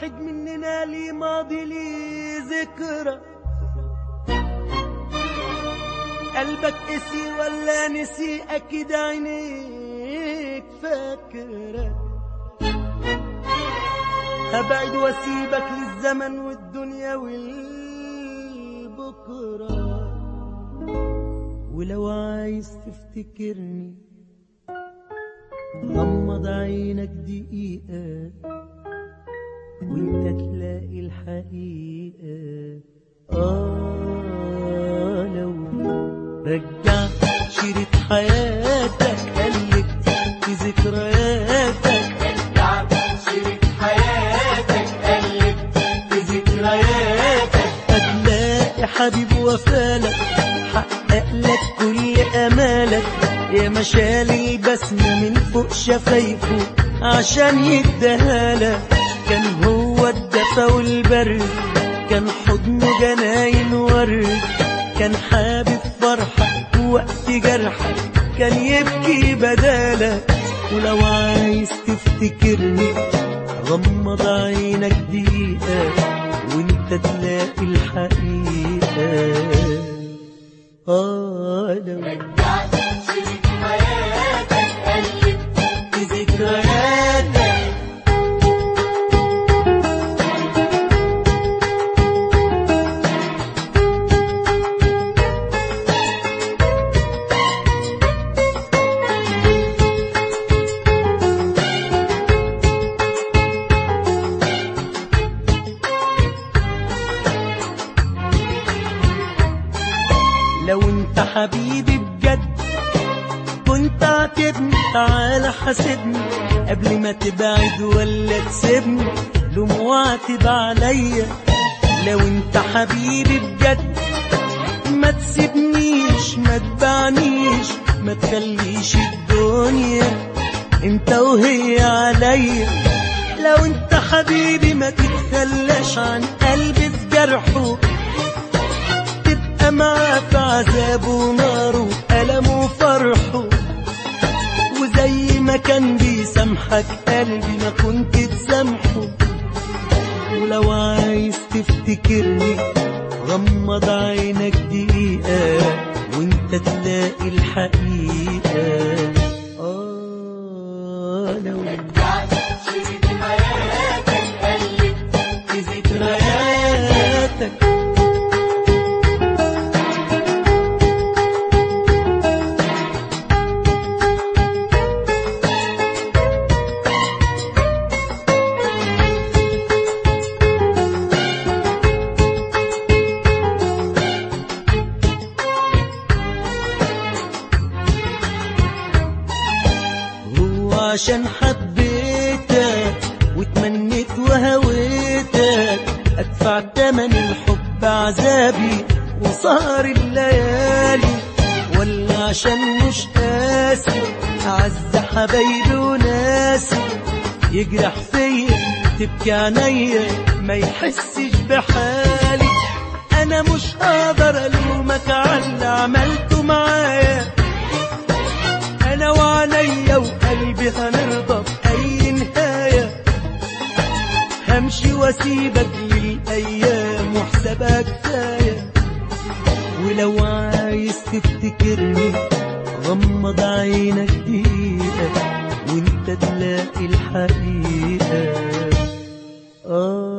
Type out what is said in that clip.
واحد مننا ليه ماضي ليه ذكرى قلبك قسي ولا نسي أكيد عينيك فاكرة هبعد واسيبك للزمن والدنيا والبكرة ولو عايز تفتكرني غمض عينك دقيقة وانت تلاقي الحقيقة آه لو رجعت شريط حياتك قلبت في ذكرياتك رجعت شريط حياتك قلبت في ذكرياتك هتلاقي حبيب وفالك حقق لك كل امالك يا مشال البسمة من فوق شفايفه عشان يديهالك كان هو الدفا والبرد كان حضنه جناين ورد كان حابب فرحك وقت جرحك كان يبكي بدالك ولو عايز تفتكرني غمض عينك دقيقة وانت تلاقي الحقيقة آه لو رجعت شريط حياتك قلبت في ذكرياتك لو انت حبيبي بجد كنت عاتبني تعالى حاسبني قبل ما تبعد ولا تسيبني لوم واعتب عليا لو انت حبيبي بجد ما تسيبنيش ما تبعنيش ما تخليش الدنيا انت وهي عليا لو انت حبيبي ما تتخلاش عن قلبي في جرحه تبقى معاه في عذابه وناره وألمه وفرحه وزي ما كان بيسامحك قلبي ما كنت تسامحه ولو عايز تفتكرني غمض عينك دقيقة وانت تلاقي الحقيقة آه لو رجعت شريط حياتك قلبت في ذكرياتك هو عشان حبيتك وتمنيت وهويتك ادفع تمن الحب عذابي وسهر الليالي ولا عشان مش قاسي اعز حبايبي وناسي يجرح فيا تبكي عينيا ما يحسش بحالي انا مش هقدر الومك على اللي عملته معايا انا وعليا وقلبي هنرضى باي نهايه همشي واسيبك للايام وحسابها كفايه ولو عايز تفتكرني غمض عينك دقيقه وانت تلاقي الحقيقه آه